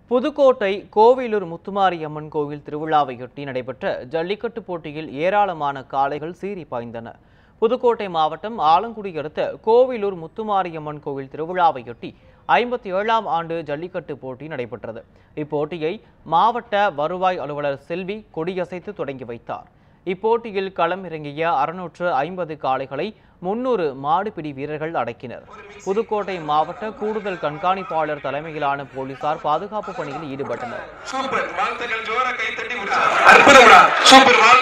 புதுக்கோட்டை கோவிலூர் முத்துமாரியம்மன் கோவில் திருவிழாவையொட்டி நடைபெற்ற ஜல்லிக்கட்டு போட்டியில் ஏராளமான காளைகள் சீறி பாய்ந்தன புதுக்கோட்டை மாவட்டம் ஆலங்குடி அடுத்த கோவிலூர் முத்துமாரியம்மன் கோவில் திருவிழாவையொட்டி ஐம்பத்தி ஏழாம் ஆண்டு ஜல்லிக்கட்டு போட்டி நடைபெற்றது இப்போட்டியை மாவட்ட வருவாய் அலுவலர் செல்வி கொடியசைத்து தொடங்கி வைத்தார் இப்போட்டியில் களம் இறங்கிய அறுநூற்று ஐம்பது காளைகளை முன்னூறு மாடுபிடி வீரர்கள் அடக்கினர் புதுக்கோட்டை மாவட்ட கூடுதல் கண்காணிப்பாளர் தலைமையிலான போலீசார் பாதுகாப்பு பணியில் ஈடுபட்டனர் சூப்பர் வாழ்த்துக்கள் ஜோர கை தட்டி அற்புதம்டா சூப்பர் வாழ்த்து